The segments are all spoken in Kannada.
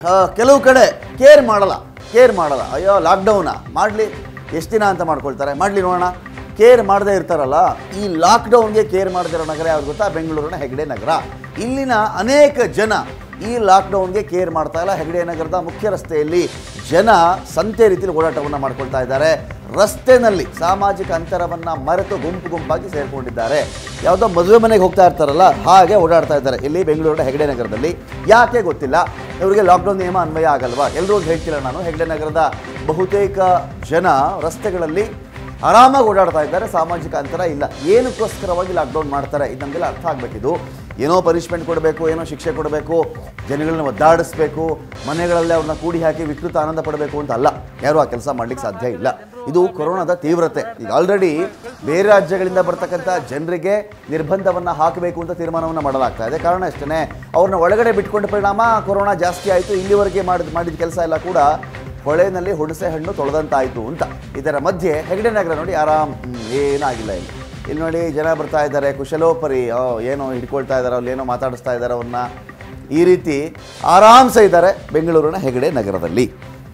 ಆ, ಕೆಲವು ಕಡೆ ಕೇರ್ ಮಾಡಲ್ಲ ಕೇರ್ ಮಾಡಲ್ಲ ಅಯ್ಯೋ ಲಾಕ್ಡೌನಾ ಮಾಡಲಿ ಎಷ್ಟು ದಿನ ಅಂತ ಮಾಡ್ಕೊಳ್ತಾರೆ ಮಾಡಲಿ ನೋಡೋಣ ಕೇರ್ ಮಾಡದೇ ಇರ್ತಾರಲ್ಲ ಈ ಲಾಕ್ಡೌನ್ಗೆ ಕೇರ್ ಮಾಡದಿರೋ ನಗರ ಯಾವ್ದು ಗೊತ್ತಾ ಬೆಂಗಳೂರಿನ ಹೆಗ್ಡೆ ನಗರ ಇಲ್ಲಿನ ಅನೇಕ ಜನ ಈ ಲಾಕ್ಡೌನ್ಗೆ ಕೇರ್ ಮಾಡ್ತಾ ಇಲ್ಲ ಹೆಗ್ಡೆ ನಗರದ ಮುಖ್ಯ ರಸ್ತೆಯಲ್ಲಿ ಜನ ಸಂತೆ ರೀತಿಯಲ್ಲಿ ಓಡಾಟವನ್ನು ಮಾಡ್ಕೊಳ್ತಾ ಇದ್ದಾರೆ ರಸ್ತೆನಲ್ಲಿ ಸಾಮಾಜಿಕ ಅಂತರವನ್ನು ಮರೆತು ಗುಂಪು ಗುಂಪಾಗಿ ಸೇರಿಕೊಂಡಿದ್ದಾರೆ ಯಾವುದೋ ಮದುವೆ ಮನೆಗೆ ಹೋಗ್ತಾ ಇರ್ತಾರಲ್ಲ ಹಾಗೆ ಓಡಾಡ್ತಾ ಇದ್ದಾರೆ ಇಲ್ಲಿ ಬೆಂಗಳೂರಿನ ಹೆಗ್ಡೆ ನಗರದಲ್ಲಿ ಯಾಕೆ ಗೊತ್ತಿಲ್ಲ ಇವರಿಗೆ ಲಾಕ್ಡೌನ್ ನಿಯಮ ಅನ್ವಯ ಆಗಲ್ವಾ ಎಲ್ಲರೂ ಹೇಳ್ತಿಲ್ಲ ನಾನು ಹೆಗ್ಡೆ ನಗರದ ಬಹುತೇಕ ಜನ ರಸ್ತೆಗಳಲ್ಲಿ ಆರಾಮಾಗಿ ಓಡಾಡ್ತಾ ಇದ್ದಾರೆ ಸಾಮಾಜಿಕ ಅಂತರ ಇಲ್ಲ ಏನಕ್ಕೋಸ್ಕರವಾಗಿ ಲಾಕ್ಡೌನ್ ಮಾಡ್ತಾರೆ ಇದು ನಮಗೆಲ್ಲ ಅರ್ಥ ಆಗಬೇಕಿದು ಏನೋ ಪನಿಷ್ಮೆಂಟ್ ಕೊಡಬೇಕು ಏನೋ ಶಿಕ್ಷೆ ಕೊಡಬೇಕು ಜನಗಳನ್ನ ಒದ್ದಾಡಿಸ್ಬೇಕು ಮನೆಗಳಲ್ಲಿ ಅವ್ರನ್ನ ಕೂಡಿ ಹಾಕಿ ವಿಕೃತ ಆನಂದ ಪಡಬೇಕು ಅಂತ ಅಲ್ಲ ಯಾರೂ ಆ ಕೆಲಸ ಮಾಡ್ಲಿಕ್ಕೆ ಸಾಧ್ಯ ಇಲ್ಲ ಇದು ಕೊರೋನಾದ ತೀವ್ರತೆ ಈಗ ಆಲ್ರೆಡಿ ಬೇರೆ ರಾಜ್ಯಗಳಿಂದ ಬರ್ತಕ್ಕಂಥ ಜನರಿಗೆ ನಿರ್ಬಂಧವನ್ನು ಹಾಕಬೇಕು ಅಂತ ತೀರ್ಮಾನವನ್ನು ಮಾಡಲಾಗ್ತಾ ಇದೆ ಕಾರಣ ಅಷ್ಟೇ ಅವ್ರನ್ನ ಒಳಗಡೆ ಬಿಟ್ಕೊಂಡ ಪರಿಣಾಮ ಕೊರೋನಾ ಜಾಸ್ತಿ ಆಯಿತು ಇಲ್ಲಿವರೆಗೆ ಮಾಡಿದ ಮಾಡಿದ ಕೆಲಸ ಎಲ್ಲ ಕೂಡ ಹೊಳೆನಲ್ಲಿ ಹುಣಸೆ ಹಣ್ಣು ತೊಳೆದಂತಾಯಿತು ಅಂತ ಇದರ ಮಧ್ಯೆ ಹೆಗಡೆ ನಗರ ನೋಡಿ ಆರಾಮ್ ಹ್ಮ್, ಏನಾಗಿಲ್ಲ ಇಲ್ಲಿ ಇಲ್ಲಿ ನೋಡಿ ಜನ ಬರ್ತಾ ಇದ್ದಾರೆ ಕುಶಲೋಪರಿ ಓ, ಏನೋ ಹಿಡ್ಕೊಳ್ತಾ ಇದ್ದಾರೆ ಅಲ್ಲಿ ಏನೋ ಮಾತಾಡಿಸ್ತಾ ಇದ್ದಾರೆ ಅವ್ರನ್ನ ಈ ರೀತಿ ಆರಾಮ್ಸೆ ಇದ್ದಾರೆ ಬೆಂಗಳೂರಿನ ಹೆಗಡೆ ನಗರದಲ್ಲಿ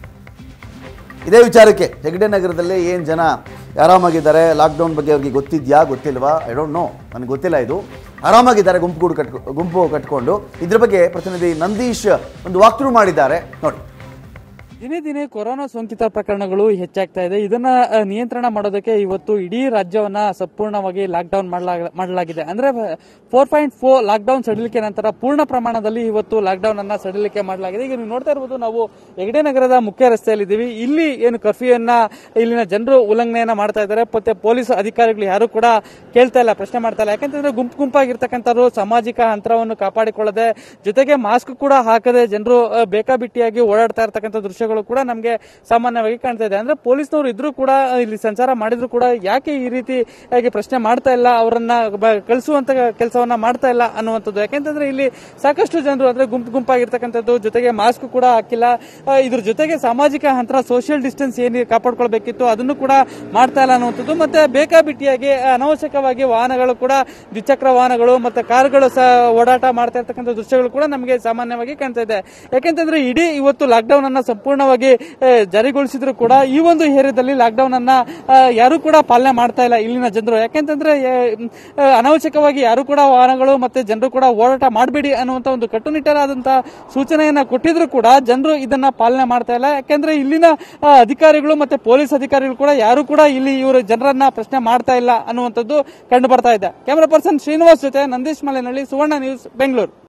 ಇದೇ ವಿಚಾರಕ್ಕೆ ಹೆಗಡೆ ನಗರದಲ್ಲಿ ಏನು ಜನ ಆರಾಮಾಗಿದ್ದಾರೆ ಲಾಕ್ಡೌನ್ ಬಗ್ಗೆ ಅವ್ರಿಗೆ ಗೊತ್ತಿದ್ಯಾ ಗೊತ್ತಿಲ್ವಾ ಐ ಡೋಂಟ್ ನೋ ನನಗೆ ಗೊತ್ತಿಲ್ಲ ಇದು ಆರಾಮಾಗಿದ್ದಾರೆ ಗುಂಪು ಗೂಡು ಕಟ್ಕೊ ಗುಂಪು ಕಟ್ಕೊಂಡು ಇದ್ರ ಬಗ್ಗೆ ಪ್ರತಿನಿಧಿ ನಂದೀಶ್ ಒಂದು ವಾಕ್ಥ್ರೂ ಮಾಡಿದ್ದಾರೆ ನೋಡಿ ದಿನೇ ದಿನೇ ಕೊರೋನಾ ಸೋಂಕಿತ ಪ್ರಕರಣಗಳು ಹೆಚ್ಚಾಗ್ತಾ ಇದೆ ಇದನ್ನ ಆ, ನಿಯಂತ್ರಣ ಮಾಡೋದಕ್ಕೆ ಇವತ್ತು ಇಡೀ ರಾಜ್ಯವನ್ನ ಸಂಪೂರ್ಣವಾಗಿ ಲಾಕ್ಡೌನ್ ಮಾಡಲಾಗಿದೆ ಅಂದ್ರೆ ಫೋರ್ ಪಾಯಿಂಟ್ ಫೋರ್ ಲಾಕ್ಡೌನ್ ಸಡಿಲಿಕೆ ನಂತರ ಪೂರ್ಣ ಪ್ರಮಾಣದಲ್ಲಿ ಇವತ್ತು ಲಾಕ್ಡೌನ್ ಅನ್ನ ಸಡಿಲಿಕೆ ಮಾಡಲಾಗಿದೆ ಈಗ ನೀವು ನೋಡ್ತಾ ಇರಬಹುದು ನಾವು ಹೆಗಡೆ ನಗರದ ಮುಖ್ಯ ರಸ್ತೆಯಲ್ಲಿ ಇದ್ದೀವಿ ಇಲ್ಲಿ ಏನು ಕರ್ಫ್ಯೂಯನ್ನ ಇಲ್ಲಿನ ಜನರು ಉಲ್ಲಂಘನೆಯನ್ನ ಮಾಡ್ತಾ ಇದ್ದಾರೆ ಮತ್ತೆ ಪೊಲೀಸ್ ಅಧಿಕಾರಿಗಳು ಯಾರು ಕೂಡ ಕೇಳ್ತಾ ಇಲ್ಲ ಪ್ರಶ್ನೆ ಮಾಡ್ತಾ ಇಲ್ಲ ಯಾಕಂತಂದ್ರೆ ಗುಂಪು ಗುಂಪಾಗಿರ್ತಕ್ಕಂಥವ್ರು ಸಾಮಾಜಿಕ ಅಂತರವನ್ನು ಕಾಪಾಡಿಕೊಳ್ಳದೆ ಜೊತೆಗೆ ಮಾಸ್ಕ್ ಕೂಡ ಹಾಕದೆ ಜನರು ಆ, ಬೇಕಾಬಿಟ್ಟಿಯಾಗಿ ಓಡಾಡ್ತಾ ಇರ್ತಕ್ಕಂಥ ದೃಶ್ಯಗಳು ಕೂಡ ನಮಗೆ ಸಾಮಾನ್ಯವಾಗಿ ಕಾಣ್ತಾ ಇದೆ ಅಂದ್ರೆ ಪೊಲೀಸ್ನವರು ಇದ್ರೂ ಕೂಡ ಆ, ಇಲ್ಲಿ ಸಂಚಾರ ಮಾಡಿದ್ರು ಕೂಡ ಯಾಕೆ ಈ ರೀತಿ ಆಗಿ ಪ್ರಶ್ನೆ ಮಾಡ್ತಾ ಇಲ್ಲ ಅವರನ್ನ ಬ- ಕಳಿಸುವಂತ ಕೆಲಸವನ್ನ ಮಾಡ್ತಾ ಇಲ್ಲ ಅನ್ನುವಂಥದ್ದು ಯಾಕೆಂತಂದ್ರೆ ಇಲ್ಲಿ ಸಾಕಷ್ಟು ಜನರು ಅಂದ್ರೆ ಗುಂಪು ಗುಂಪಾಗಿರ್ತಕ್ಕಂಥದ್ದು ಜೊತೆಗೆ ಮಾಸ್ಕ್ ಕೂಡ ಹಾಕಿಲ್ಲ ಆ, ಇದ್ರ ಜೊತೆಗೆ ಸಾಮಾಜಿಕ ಅಂತರ ಸೋಷಿಯಲ್ ಡಿಸ್ಟೆನ್ಸ್ ಏನು ಕಾಪಾಡ್ಕೊಳ್ಬೇಕಿತ್ತು ಅದನ್ನು ಕೂಡ ಮಾಡ್ತಾ ಇಲ್ಲ ಅನ್ನುವಂಥದ್ದು ಮತ್ತೆ ಬೇಕಾಬಿಟ್ಟಿಯಾಗಿ ಅನಾವಶ್ಯಕವಾಗಿ ವಾಹನಗಳು ಕೂಡ ದ್ವಿಚಕ್ರ ವಾಹನಗಳು ಮತ್ತೆ ಕಾರುಗಳು ಸಹ ಓಡಾಟ ಮಾಡ್ತಾ ಇರ್ತಕ್ಕಂಥ ದೃಶ್ಯಗಳು ಕೂಡ ನಮಗೆ ಸಾಮಾನ್ಯವಾಗಿ ಕಾಣ್ತಾ ಇದೆ ಯಾಕೆಂತಂದ್ರೆ ಇಡೀ ಇವತ್ತು ಲಾಕ್ಡೌನ್ ಅನ್ನ ಸಂಪೂರ್ಣವಾಗಿ ಆ, ಜಾರಿಗೊಳಿಸಿದ್ರು ಕೂಡ ಈ ಒಂದು ಏರಿಯಾದಲ್ಲಿ ಲಾಕ್ಡೌನ್ ಅನ್ನ ಆ, ಯಾರು ಕೂಡ ಪಾಲನೆ ಮಾಡ್ತಾ ಇಲ್ಲ ಇಲ್ಲಿನ ಜನರು ಯಾಕೆಂತಂದ್ರೆ ಆ, ಆ, ಅನಾವಶ್ಯಕವಾಗಿ ಯಾರು ಕೂಡ ವಾಹನಗಳು ಮತ್ತೆ ಜನರು ಕೂಡ ಓಡಾಟ ಮಾಡಬೇಡಿ ಅನ್ನುವಂತ ಒಂದು ಕಟ್ಟುನಿಟ್ಟರಾದಂತಹ ಸೂಚನೆಯನ್ನ ಕೊಟ್ಟಿದ್ರು ಕೂಡ ಜನರು ಇದನ್ನ ಪಾಲನೆ ಮಾಡ್ತಾ ಇಲ್ಲ ಯಾಕೆಂದ್ರೆ ಇಲ್ಲಿನ ಆ, ಅಧಿಕಾರಿಗಳು ಮತ್ತೆ ಪೊಲೀಸ್ ಅಧಿಕಾರಿಗಳು ಕೂಡ ಯಾರು ಕೂಡ ಇಲ್ಲಿ ಇವರು ಜನರನ್ನ ಪ್ರಶ್ನೆ ಮಾಡ್ತಾ ಇಲ್ಲ ಅನ್ನುವಂಥದ್ದು ಕಂಡು ಬರ್ತಾ ಇದೆ ಕ್ಯಾಮರಾ ಪರ್ಸನ್ ಶ್ರೀನಿವಾಸ್ ಜೊತೆ ನಂದೀಶ್ ಮಲೆನಹಳ್ಳಿ ಸುವರ್ಣ ನ್ಯೂಸ್ ಬೆಂಗಳೂರು